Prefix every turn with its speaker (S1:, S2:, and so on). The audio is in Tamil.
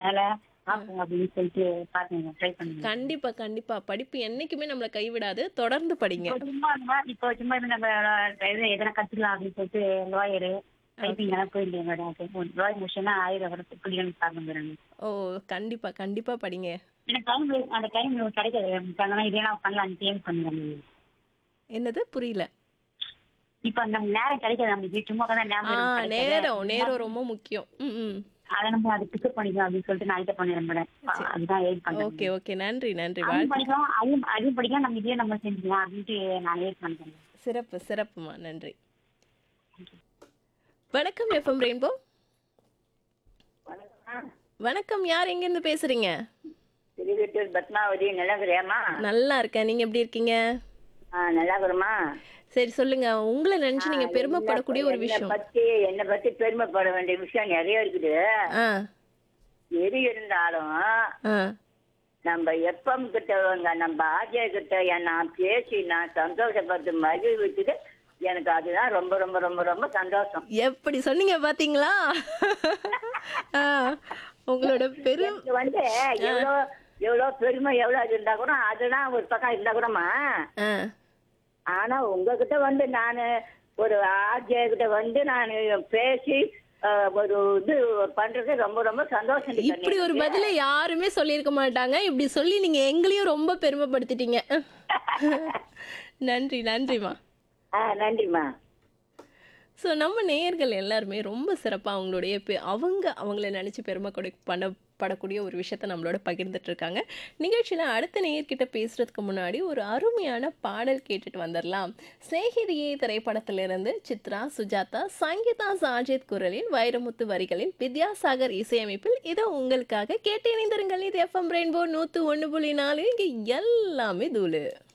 S1: அதனால பார்ப்போம் அப்படின்னு சொல்லிட்டு பாருங்க ட்ரை பண்ணுங்க
S2: கண்டிப்பா கண்டிப்பா படிப்பு என்னைக்குமே நம்மளை கைவிடாது தொடர்ந்து படிங்க
S1: இப்போ சும்மா இருந்தா இப்போ சும்மா இருந்து நம்ம எது- எதனா கத்துக்கலாம் அப்படின்னு சொல்லிட்டு லாயரு டைப்பிங் எல்லாம் போயிருந்தேன் மேடம் லாயர் முடிச்சுன்னா ஆயிரம் வரத்து பிள்ளைங்க பார்க்க
S2: ஓ கண்டிப்பா கண்டிப்பா படிங்க
S1: எனக்கு டைம் அந்த டைம் கிடைக்காது அதனால இதே நான் பண்ணலாம் சேஞ்ச் பண்ணுறேன்
S2: என்னது புரியல
S1: இப்போ அந்த நேரம் கிடைக்காது நம்மளுக்கு சும்மா தான்
S2: ஆ
S1: நேரம்
S2: நேரம் நேரம் ரொம்ப முக்கியம் ம் ம்
S1: அதை நம்ம அதை பிக்கப் பண்ணிக்கலாம் அப்படின்னு சொல்லிட்டு நான் இதை பண்ணிடுறேன் மேடம் அதுதான் எயிட்
S2: ஓகே
S1: பண்ணுறேன்
S2: ஓகே நன்றி நன்றி
S1: அதுவும்
S2: வாழ்த்து
S1: படிக்கலாம் அதுவும் அதுவும் படிக்கலாம் நம்ம இதே நம்ம செஞ்சுக்கலாம் அப்படின்ட்டு நான் எயிட் பண்ணுறேன்
S2: சிறப்பு சிறப்புமா நன்றி வணக்கம் எஃப்எம் ரெயின்போ வணக்கம் யார் எங்கேருந்து பேசுறீங்க
S3: திருவெட்டூர் பத்மாவதி நல்லகிறியாமா
S2: நல்லா இருக்கேன் நீங்க எப்படி இருக்கீங்க
S3: ஆ நல்லாக்குறமா
S2: சரி சொல்லுங்க உங்களை நினைச்சு நீங்க பெருமைப்படக்கூடிய ஒரு விஷயம்
S3: பத்தி என்னை பத்தி பெருமைப்பட வேண்டிய விஷயம் நிறைய இருக்குது
S2: ஆ
S3: எது இருந்தாலும்
S2: ஆ
S3: நம்ம எப்பம் கிட்ட வங்க நம்ம ஆஜய கிட்ட நான் பேசி நான் சந்தோஷப்பட்டு மகிழ்விச்சுட்டு எனக்கு அதுதான் ரொம்ப ரொம்ப ரொம்ப ரொம்ப சந்தோஷம்
S2: எப்படி சொன்னீங்க பாத்தீங்களா ஆ, உங்களோட பெரும்
S3: எனக்கு வந்து எவ்வளோ எவ்வளோ பெருமை எவ்வளோ இது இருந்தா கூட அதுதான் ஒரு பக்கம் இருந்தா கூடமா
S2: ஆ,
S3: ஆனா உங்ககிட்ட வந்து நான் ஒரு ஆர்ஜே கிட்ட வந்து நான் பேசி அஹ், ஒரு இது பண்றது ரொம்ப ரொம்ப சந்தோஷம் டி
S2: இப்படி
S3: கண்ணு
S2: ஒரு
S3: எனக்கு.
S2: பதில யாருமே சொல்லியிருக்க மாட்டாங்க இப்படி சொல்லி நீங்க எங்களையும் ரொம்ப பெருமைப்படுத்திட்டீங்க நன்றி நன்றிமா
S3: ஆ நன்றிம்மா
S2: ஸோ நம்ம நேயர்கள் எல்லாருமே ரொம்ப சிறப்பாக அவங்களுடைய பெ- அவங்க அவங்கள நினச்சி பெருமை கொடு பண்ணப்படக்கூடிய ஒரு விஷயத்த நம்மளோட பகிர்ந்துட்டு இருக்காங்க நிகழ்ச்சியில் அடுத்த நேயர்கிட்ட பேசுறதுக்கு முன்னாடி ஒரு அருமையான பாடல் கேட்டுட்டு வந்துடலாம் சேகிரியே திரைப்படத்திலிருந்து சித்ரா சுஜாதா சங்கீதா சாஜித் குரலில் வைரமுத்து வரிகளில் வித்யாசாகர் இசையமைப்பில் இதை உங்களுக்காக கேட்டு இணைந்திருங்கள் இது எஃப்எம் ரெயின்போ நூற்று ஒன்று புள்ளி நாலு இங்கே எல்லாமே தூளு